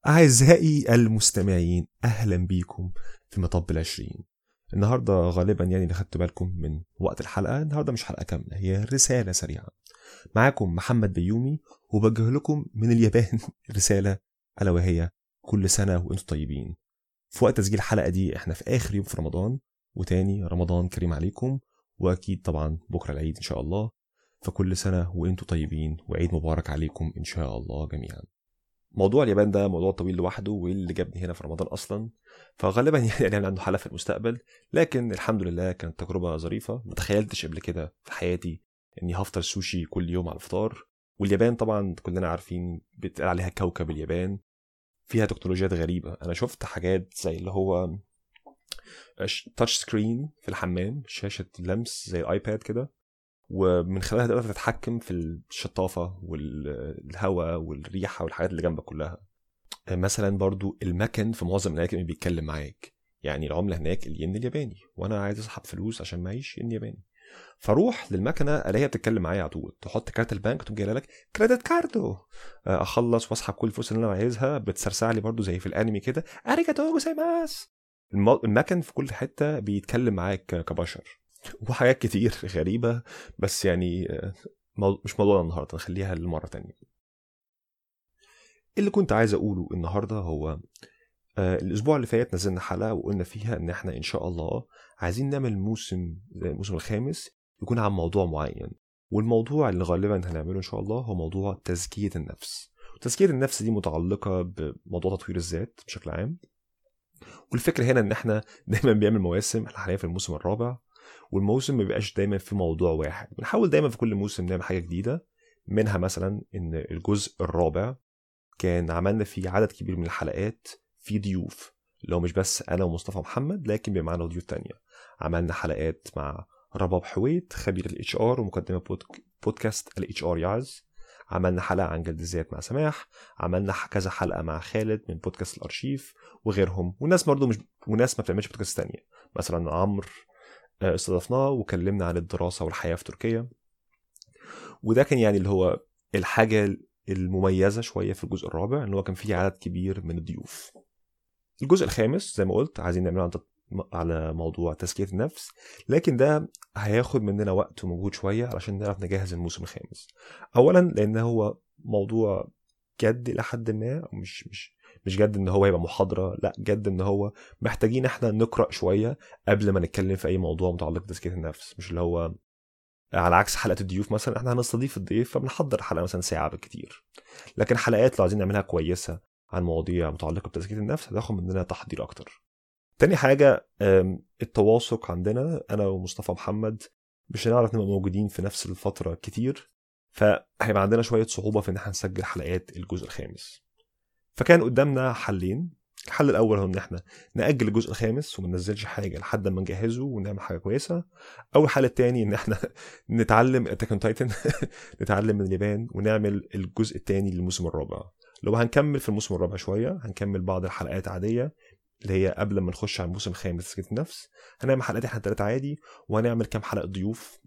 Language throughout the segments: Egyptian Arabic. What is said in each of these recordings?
أعزائي المستمعين أهلا بيكم في مطب العشرين النهاردة غالبا يعني اللي خدتوا بالكم من وقت الحلقة النهاردة مش حلقة كاملة هي رسالة سريعة معاكم محمد بيومي وبوجه لكم من اليابان رسالة ألا وهي كل سنة وأنتم طيبين في وقت تسجيل الحلقة دي احنا في آخر يوم في رمضان وتاني رمضان كريم عليكم وأكيد طبعا بكرة العيد إن شاء الله فكل سنة وأنتم طيبين وعيد مبارك عليكم إن شاء الله جميعا موضوع اليابان ده موضوع طويل لوحده واللي جابني هنا في رمضان اصلا فغالبا يعني هنعمل عنده حلقه في المستقبل لكن الحمد لله كانت تجربه ظريفه ما تخيلتش قبل كده في حياتي اني هفطر سوشي كل يوم على الفطار واليابان طبعا كلنا عارفين بيتقال عليها كوكب اليابان فيها تكنولوجيات غريبه انا شفت حاجات زي اللي هو تاتش سكرين في الحمام شاشه لمس زي الايباد كده ومن خلالها تقدر تتحكم في الشطافة والهواء والريحة والحاجات اللي جنبك كلها مثلا برضو المكن في معظم الأماكن بيتكلم معاك يعني العملة هناك الين الياباني وأنا عايز أسحب فلوس عشان معيش ين ياباني فاروح للمكنه الاقيها بتتكلم معايا على طول تحط كارت البنك تقوم جايه لك كريدت كاردو اخلص واسحب كل الفلوس اللي انا عايزها بتسرسع لي برضو زي في الانمي كده اريجاتو جوزايماس المكن في كل حته بيتكلم معاك كبشر وحاجات كتير غريبة بس يعني مش موضوعنا النهاردة نخليها لمرة تانية اللي كنت عايز أقوله النهاردة هو الأسبوع اللي فات نزلنا حلقة وقلنا فيها إن إحنا إن شاء الله عايزين نعمل موسم زي الموسم الخامس يكون عن موضوع معين والموضوع اللي غالبا هنعمله إن شاء الله هو موضوع تزكية النفس وتزكية النفس دي متعلقة بموضوع تطوير الذات بشكل عام والفكرة هنا إن إحنا دايما بيعمل مواسم إحنا حاليا في الموسم الرابع والموسم ما بيبقاش دايما في موضوع واحد بنحاول دايما في كل موسم نعمل حاجه جديده منها مثلا ان الجزء الرابع كان عملنا فيه عدد كبير من الحلقات في ضيوف لو مش بس انا ومصطفى محمد لكن بيبقى معانا ضيوف تانية عملنا حلقات مع رباب حويت خبير الاتش ار ومقدمه بودكاست الاتش ار يعز عملنا حلقه عن جلد الذات مع سماح عملنا كذا حلقه مع خالد من بودكاست الارشيف وغيرهم وناس برضه مش وناس ما بتعملش بودكاست تانية مثلا عمرو استضفناه وكلمنا عن الدراسة والحياة في تركيا وده كان يعني اللي هو الحاجة المميزة شوية في الجزء الرابع ان هو كان فيه عدد كبير من الضيوف الجزء الخامس زي ما قلت عايزين نعمله على موضوع تزكية النفس لكن ده هياخد مننا وقت ومجهود شوية علشان نعرف نجهز الموسم الخامس أولا لأن هو موضوع جد إلى حد ما مش مش مش جد ان هو يبقى محاضره لا جد ان هو محتاجين احنا نقرا شويه قبل ما نتكلم في اي موضوع متعلق بتزكيه النفس مش اللي هو على عكس حلقه الضيوف مثلا احنا هنستضيف الضيف فبنحضر حلقه مثلا ساعه بالكتير لكن حلقات لو عايزين نعملها كويسه عن مواضيع متعلقه بتزكيه النفس هتاخد مننا تحضير اكتر تاني حاجه التواصق عندنا انا ومصطفى محمد مش هنعرف نبقى موجودين في نفس الفتره كتير فهيبقى عندنا شويه صعوبه في ان احنا نسجل حلقات الجزء الخامس فكان قدامنا حلين الحل الاول هو ان احنا ناجل الجزء الخامس وما ننزلش حاجه لحد ما نجهزه ونعمل حاجه كويسه او الحل الثاني ان احنا نتعلم اتاك تايتن نتعلم من اليابان ونعمل الجزء الثاني للموسم الرابع لو هنكمل في الموسم الرابع شويه هنكمل بعض الحلقات عاديه اللي هي قبل ما نخش على الموسم الخامس تزكيه النفس هنعمل حلقات احنا ثلاثه عادي وهنعمل كام حلقه ضيوف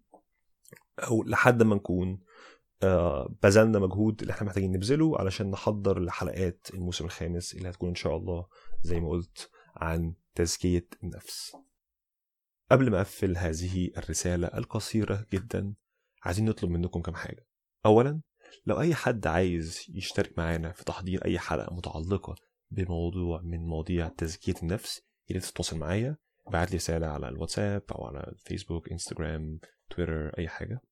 او لحد ما نكون آه بذلنا مجهود اللي احنا محتاجين نبذله علشان نحضر لحلقات الموسم الخامس اللي هتكون ان شاء الله زي ما قلت عن تزكية النفس قبل ما اقفل هذه الرسالة القصيرة جدا عايزين نطلب منكم كم حاجة اولا لو اي حد عايز يشترك معانا في تحضير اي حلقة متعلقة بموضوع من مواضيع تزكية النفس يا ريت تتواصل معايا بعت لي رسالة على الواتساب او على الفيسبوك انستجرام تويتر اي حاجة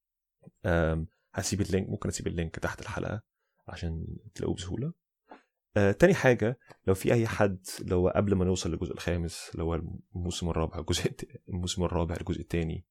هسيب اللينك ممكن اسيب اللينك تحت الحلقه عشان تلاقوه بسهوله آه، تاني حاجة لو في أي حد لو قبل ما نوصل للجزء الخامس اللي هو الموسم الرابع الجزء الموسم الرابع الجزء التاني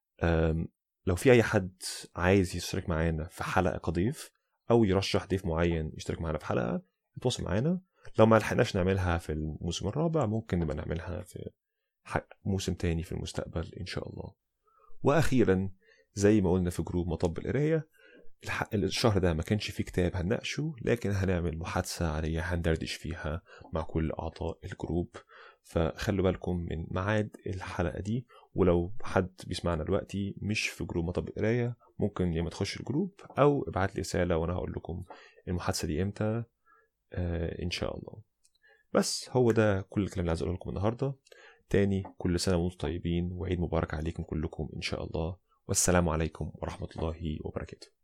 لو في أي حد عايز يشترك معانا في حلقة كضيف أو يرشح ضيف معين يشترك معانا في حلقة يتواصل معانا لو ما لحقناش نعملها في الموسم الرابع ممكن نبقى نعملها في موسم تاني في المستقبل إن شاء الله وأخيرا زي ما قلنا في جروب مطب القراية الشهر ده ما كانش فيه كتاب هنناقشه لكن هنعمل محادثة عادية هندردش فيها مع كل أعضاء الجروب فخلوا بالكم من ميعاد الحلقة دي ولو حد بيسمعنا دلوقتي مش في جروب مطب القراية ممكن يا ما تخش الجروب أو ابعت لي رسالة وأنا هقول لكم المحادثة دي إمتى آه ان شاء الله بس هو ده كل الكلام اللي عايز اقوله لكم النهارده تاني كل سنه وانتم طيبين وعيد مبارك عليكم كلكم ان شاء الله والسلام عليكم ورحمه الله وبركاته